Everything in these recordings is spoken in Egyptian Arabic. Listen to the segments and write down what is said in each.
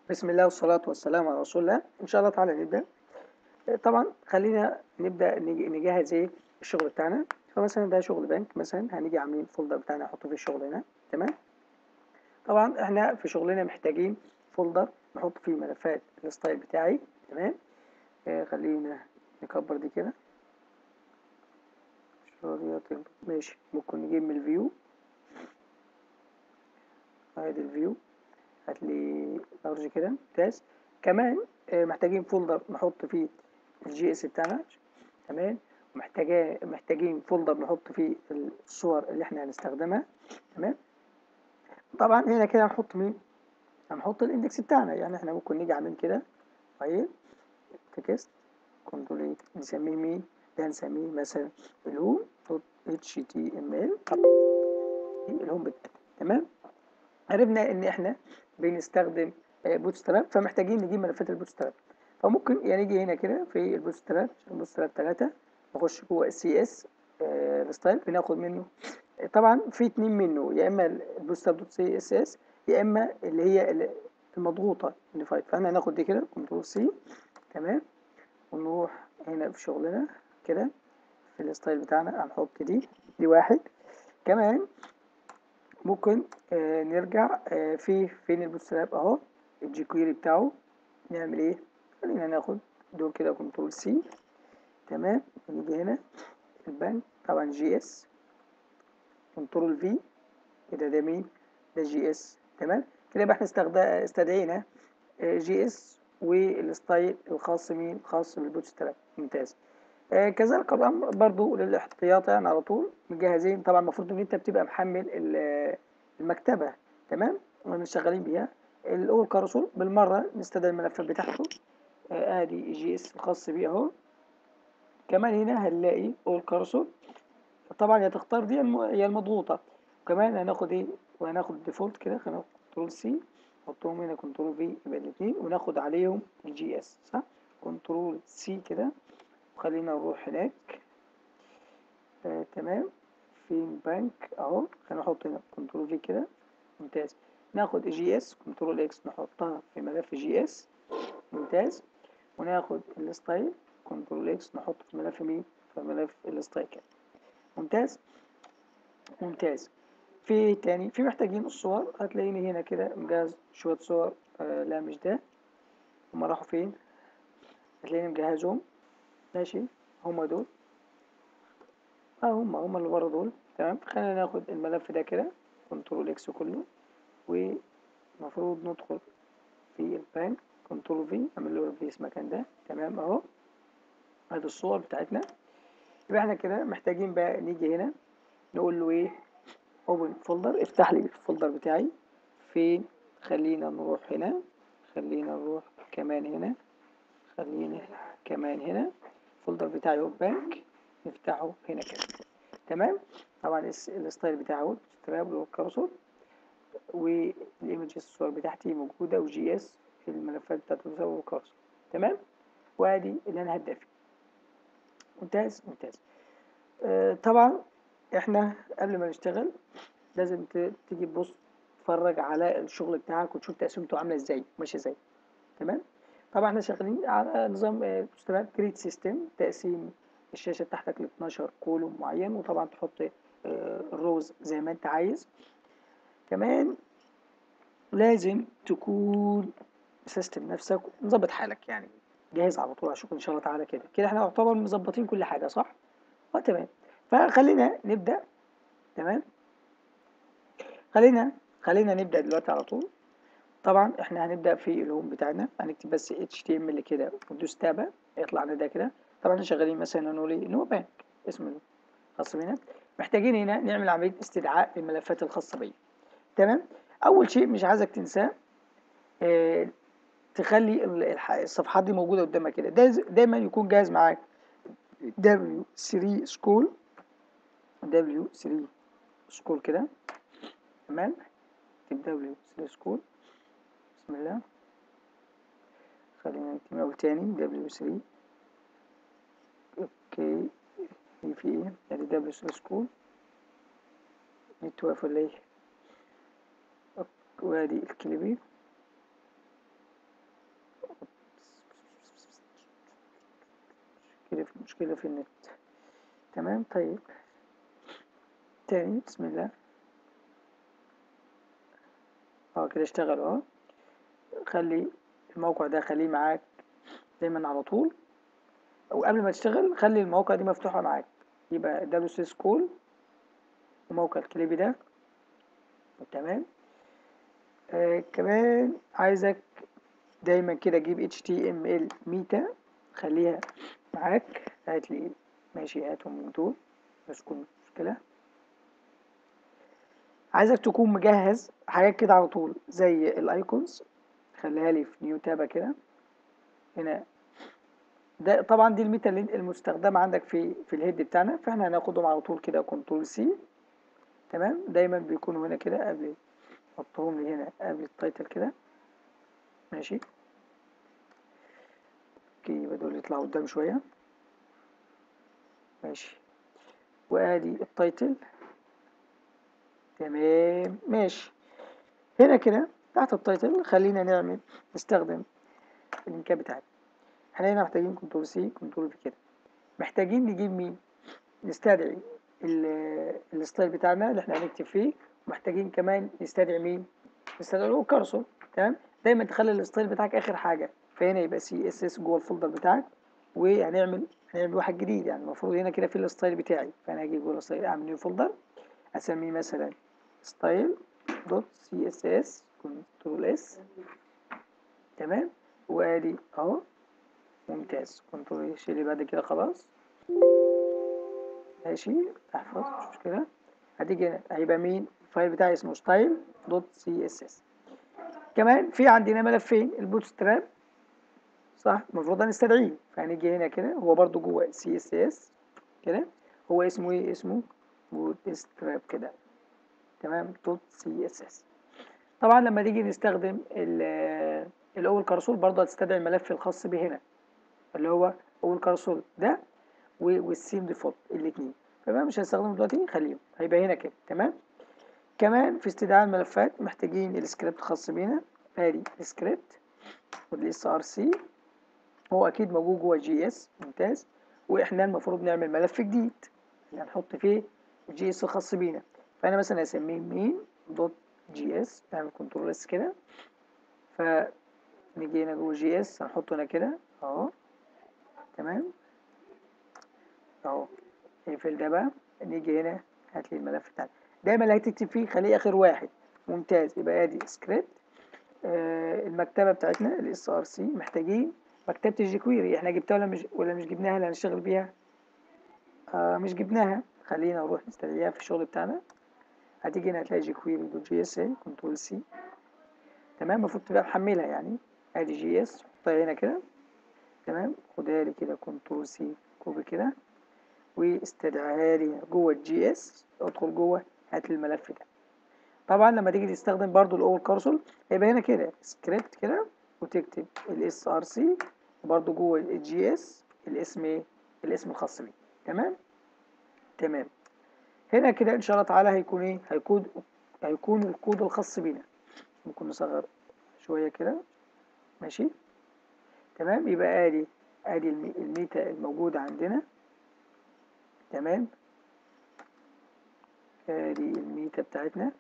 بسم الله والصلاة والسلام على رسول الله إن شاء الله تعالى نبدأ طبعا خلينا نبدأ نج- نجهز إيه الشغل بتاعنا فمثلا ده شغل بنك مثلا هنيجي عاملين فولدر بتاعنا نحط فيه الشغل هنا تمام طبعا احنا في شغلنا محتاجين فولدر نحط فيه ملفات الستايل بتاعي تمام آه خلينا نكبر دي كده شوية ماشي ممكن نجيب من الفيو ادي الفيو هتلاقي لارج كده ممتاز كمان آه، محتاجين فولدر نحط فيه الجي اس بتاعنا تمام ومحتاجين محتاجين فولدر نحط فيه الصور اللي احنا هنستخدمها تمام طبعا هنا كده هنحط مين هنحط الاندكس بتاعنا يعني احنا ممكن نيجي عاملين كده فايل تكست كنترول ايه نسميه مين ده نسميه مثلا الهوم دوت اتش تي ام ال الهوم بتاعنا تمام عرفنا ان احنا بنستخدم بوت ستراب فمحتاجين نجيب ملفات البوت ستراب فممكن يعني نيجي هنا كده في البوت ستراب البوت ستراب 3 نخش جوه السي اس الستايل بناخد منه طبعا في اتنين منه يا اما البوت ستراب دوت سي اس اس يا اما اللي هي المضغوطه اللي فايت فاحنا هناخد دي كده كنترول سي تمام ونروح هنا في شغلنا كده في الستايل بتاعنا هنحط دي دي واحد كمان ممكن آه نرجع آه في فين البوتستراب اهو الجي كويري بتاعه نعمل ايه خلينا ناخد دول كده كنترول سي تمام ونيجي هنا البنك طبعا جي اس كنترول في كده ده مين ده جي اس تمام كده يبقى احنا استخد- استدعينا آه جي اس والستايل الخاص مين الخاص بالبوتستراب ممتاز آه كذلك الامر برضو للاحتياط يعني على طول مجهزين طبعا المفروض ان انت بتبقى محمل ال- المكتبه تمام واحنا شغالين بيها الاول كارسول بالمره نستدعي الملفات بتاعته آه، ادي جي اس الخاص بيه اهو كمان هنا هنلاقي اول كارسول طبعا يا تختار دي الم- هي المضغوطه وكمان هناخد ايه وهناخد الديفولت كده خلينا كنترول سي نحطهم هنا كنترول في يبقى الاثنين وناخد عليهم الجي اس صح كنترول سي كده وخلينا نروح هناك آه تمام فين بنك اهو خلينا نحط هنا كنترول في كده ممتاز ناخد جي اس كنترول اكس نحطها في ملف جي اس ممتاز وناخد الستايل كنترول اكس نحطه في ملف مين في ملف الستايل كده ممتاز ممتاز في إيه تاني في محتاجين الصور هتلاقيني هنا كده مجهز شوية صور آه لا مش ده هما راحوا فين هتلاقيني مجهزهم ماشي هما دول اه هما هما اللي ورا دول تمام خلينا ناخد الملف ده كده كنترول اكس كله ومفروض ندخل في البانك كنترول في اعمل له ريبليس مكان ده تمام اهو ادي الصور بتاعتنا يبقى احنا كده محتاجين بقى نيجي هنا نقول له ايه اوبن فولدر افتح لي الفولدر بتاعي فين خلينا نروح هنا خلينا نروح كمان هنا خلينا كمان هنا الفولدر بتاعي هو بانك نفتحه هنا كده تمام طبعا الس- الستايل بتاعه اهو ستراب والكارسول والايمجز الصور بتاعتي موجوده وجي اس الملفات بتاعت الصور والكارسول تمام وادي اللي انا هبدا فيه ممتاز ممتاز آه طبعا احنا قبل ما نشتغل لازم ت- تيجي تبص تتفرج على الشغل بتاعك وتشوف تقسيمته عامله ازاي ماشيه ازاي تمام طبعا احنا شغالين على نظام اشتغال كريت سيستم تقسيم الشاشه بتاعتك ل 12 كولوم معين وطبعا تحط آه، الروز زي ما انت عايز كمان لازم تكون سيستم نفسك مظبط حالك يعني جاهز على طول على الشغل ان شاء الله تعالى كده كده احنا نعتبر مظبطين كل حاجه صح اه تمام فخلينا نبدا تمام خلينا خلينا نبدا دلوقتي على طول طبعا احنا هنبدا في الهوم بتاعنا هنكتب بس HTML كده وندوس تابة يطلع لنا ده كده طبعا احنا شغالين مثلا نقول ايه نو بانك اسم الخاص بينا محتاجين هنا نعمل عمليه استدعاء للملفات الخاصه بيا تمام اول شيء مش عايزك تنساه اه تخلي ال- الح- الصفحات دي موجوده قدامك كده دا- دايما يكون جاهز معاك W3 سكول W3 سكول كده تمام تكتب W3 سكول بسم الله خلينا نكتب من أول تاني W3 اوكي في في ايه ادي W3 سكول نتوقف ولا ايه أوك- وادي الكليبي مشكلة في النت تمام طيب تاني بسم الله اه كده اشتغل اه خلي الموقع ده خليه معاك دايما على طول وقبل ما تشتغل خلي المواقع دي مفتوحة معاك يبقى دبليو سي سكول وموقع الكليبي ده تمام آه كمان عايزك دايما كده جيب HTML ميتا خليها معاك هات لي ماشي هاتهم من دول بس تكون مشكلة عايزك تكون مجهز حاجات كده على طول زي الايكونز خليها لي في نيو تابة كده هنا ده طبعا دي الميتا اللي المستخدمة عندك في في الهيد بتاعنا فاحنا هناخدهم على طول كده كنترول سي تمام دايما بيكونوا هنا كده قبل حطهم لي هنا قبل التايتل كده ماشي اوكي يبقى دول يطلعوا قدام شوية ماشي وادي التايتل تمام ماشي هنا كده تحت التايتل خلينا نعمل نستخدم اللينكات بتاعتنا احنا هنا محتاجين كنترول سي كنترول في كده محتاجين نجيب مين نستدعي الستايل بتاعنا اللي احنا هنكتب فيه ومحتاجين كمان نستدعي مين نستدعي الكارسون تمام دايما تخلي الستايل بتاعك اخر حاجه فهنا يبقى سي اس اس جوه الفولدر بتاعك وهنعمل هنعمل واحد جديد يعني المفروض هنا كده في الستايل بتاعي فانا هجيب جوه الستايل اعمل نيو فولدر اسميه مثلا ستايل دوت سي اس اس كنترول اس تمام وادي اهو ممتاز كنترول الشيء اللي بعد كده خلاص ماشي احفظ مش مشكلة هتيجي هنا هيبقى مين الفايل بتاعي اسمه ستايل دوت سي اس اس كمان في عندنا ملفين البوت ستراب صح المفروض هنستدعيه فهنيجي هنا كده هو برضو جوه سي اس اس كده هو اسمه ايه اسمه بوت ستراب كده تمام دوت سي اس اس طبعا لما نيجي نستخدم الاول كارسول برضه هتستدعي الملف الخاص به هنا اللي هو اول كارسول ده والسيم ديفولت الاثنين فبقى مش هنستخدمهم دلوقتي خليهم هيبقى هنا كده تمام كمان في استدعاء الملفات محتاجين السكريبت الخاص بينا ادي السكريبت والاس ار سي هو اكيد موجود جوه جي اس ممتاز واحنا المفروض نعمل ملف جديد اللي هنحط فيه الجي اس الخاص بينا فانا مثلا هسميه مين دوت جي اس نعمل كنترول اس كده فنيجي هنا جوه جي اس هنحطه هنا كده اهو تمام اهو اقفل ده بقى نيجي هنا هات لي الملف بتاعنا دايما اللي هتكتب فيه خليه اخر واحد ممتاز يبقى ادي سكريبت آه المكتبه بتاعتنا الاس ار سي محتاجين مكتبه الجيكويري احنا جبتها ولا مش ولا مش جبناها اللي هنشتغل بيها آه مش جبناها خلينا نروح نستدعيها في الشغل بتاعنا هتيجي هنا هتلاقي جيكويري دوت جي اس اي كنترول سي تمام المفروض تبقى محملها يعني ادي جي اس حطها هنا كده تمام خدها لي كده كنترول سي كوبي كده واستدعاها لي جوه الجي اس ادخل جوه هات لي الملف ده طبعا لما تيجي تستخدم برضو الاول كارسول هيبقى هنا كده سكريبت كده وتكتب الاس ار سي برضو جوه الجي اس الاسم ايه الاسم الخاص بيه تمام تمام هنا كده ان شاء الله تعالى هيكون ايه هيكون هيكون الكود الخاص بينا ممكن نصغر شويه كده ماشي تمام يبقى ادي ادي الميتا الموجوده عندنا تمام ادي الميتا بتاعتنا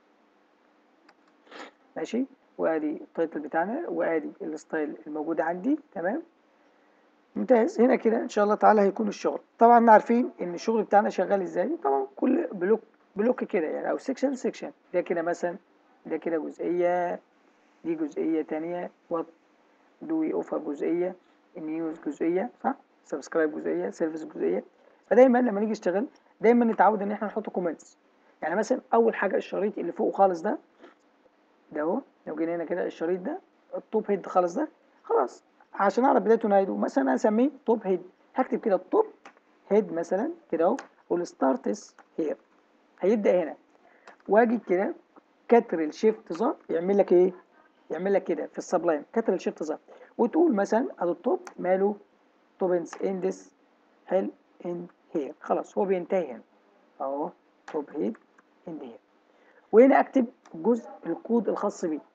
ماشي وادي التايتل بتاعنا وادي الستايل الموجود عندي تمام ممتاز هنا كده ان شاء الله تعالى هيكون الشغل طبعا عارفين ان الشغل بتاعنا شغال ازاي طبعا كل بلوك بلوك كده يعني او سيكشن سيكشن ده كده مثلا ده كده جزئيه دي جزئيه تانية وات دو وي اوفر جزئيه النيوز جزئيه صح سبسكرايب جزئيه سيرفيس جزئيه فدايما لما نيجي نشتغل دايما نتعود ان احنا نحط كومنتس يعني مثلا اول حاجه الشريط اللي فوق خالص ده ده اهو لو جينا هنا كده الشريط ده التوب هيد خالص ده خلاص عشان اعرف بدايته ونهايته مثلا اسميه توب هيد هكتب كده التوب هيد مثلا كده اهو والستارتس هير هيبدا هنا واجي كده كتر الشيفت ظا يعمل لك ايه يعمل لك كده في السبلايم كتر الشيفت ظا وتقول مثلا ادي التوب ماله توبنز اندس حلو ان هير خلاص هو بينتهي هنا اهو توب هيد اند هير وهنا اكتب جزء الكود الخاص بيه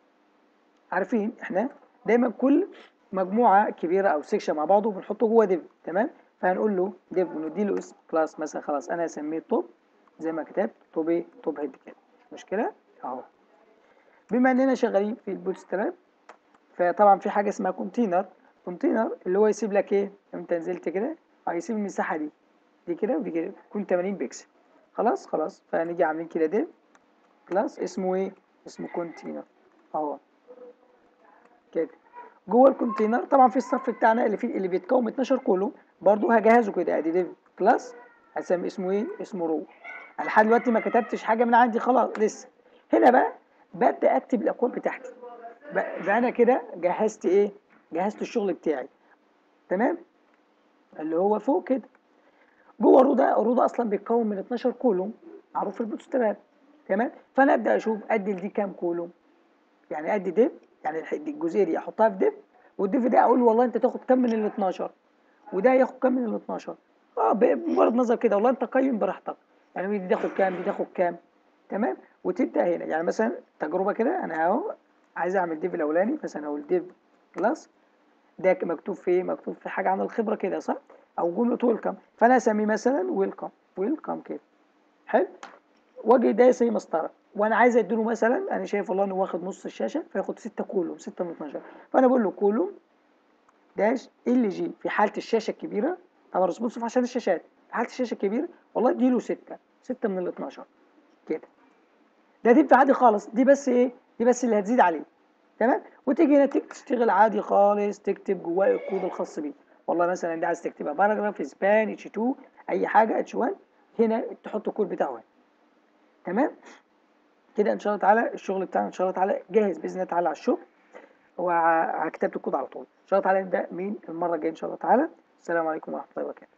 عارفين احنا دايما كل مجموعه كبيره او سيكشن مع بعضه بنحطه جوه ديف تمام فهنقول له ديف وندي له اسم كلاس مثلا خلاص انا هسميه توب زي ما كتبت توب ايه توب هيد كده مشكله اهو بما اننا شغالين في البوتستراب فطبعا في حاجه اسمها كونتينر كونتينر اللي هو يسيب لك ايه لو انت نزلت كده هيسيب المساحه دي دي كده ودي كده تكون 80 بكسل خلاص خلاص فنيجي عاملين كده ديف كلاس اسمه ايه اسمه كونتينر اهو كده جوه الكونتينر طبعا في الصف بتاعنا اللي فيه اللي بيتكون من 12 كولوم برضو هجهزه كده ادي ديف كلاس هسمي اسمه ايه اسمه رو انا لحد دلوقتي ما كتبتش حاجه من عندي خلاص لسه هنا بقى ببدا اكتب الاكواد بتاعتي بقى انا كده جهزت ايه جهزت الشغل بتاعي تمام اللي هو فوق كده جوه الرو ده الرو ده اصلا بيتكون من 12 كولوم معروف في البوتستراب تمام فانا ابدا اشوف ادي لدي كام كولوم يعني ادي ديف يعني الجزئيه دي احطها في ديف والديف ده اقول والله انت تاخد كام من ال 12 وده ياخد كام من ال 12 اه بمجرد نظر كده والله انت قيم براحتك يعني دي تاخد كام دي تاخد كام تمام وتبدا هنا يعني مثلا تجربه كده انا اهو عايز اعمل ديف الاولاني مثلا اقول ديف كلاس ده مكتوب في ايه مكتوب في حاجه عن الخبره كده صح او جمله ويلكم فانا اسميه مثلا ويلكم ويلكم كده حلو واجي ده زي مسطره وانا عايز اديله مثلا انا شايف والله انه واخد نص الشاشه فياخد 6 كولوم 6 من 12 فانا بقول له كولوم داش ال جي في حاله الشاشه الكبيره طبعا ريسبونسيف عشان الشاشات في حاله الشاشه الكبيره والله اديله 6 6 من ال 12 كده ده دي عادي خالص دي بس ايه دي بس اللي هتزيد عليه تمام وتيجي هنا تشتغل عادي خالص تكتب جواه الكود الخاص بيه والله مثلا دي عايز تكتبها باراجراف سبان اتش 2 اي حاجه اتش 1 هنا تحط الكود بتاعه هنا تمام كده ان شاء الله تعالى الشغل بتاعنا ان شاء الله تعالى جاهز باذن الله تعالى على الشغل وكتبت الكود على طول ان شاء الله تعالى نبدا من المره الجايه ان شاء الله تعالى السلام عليكم ورحمه الله وبركاته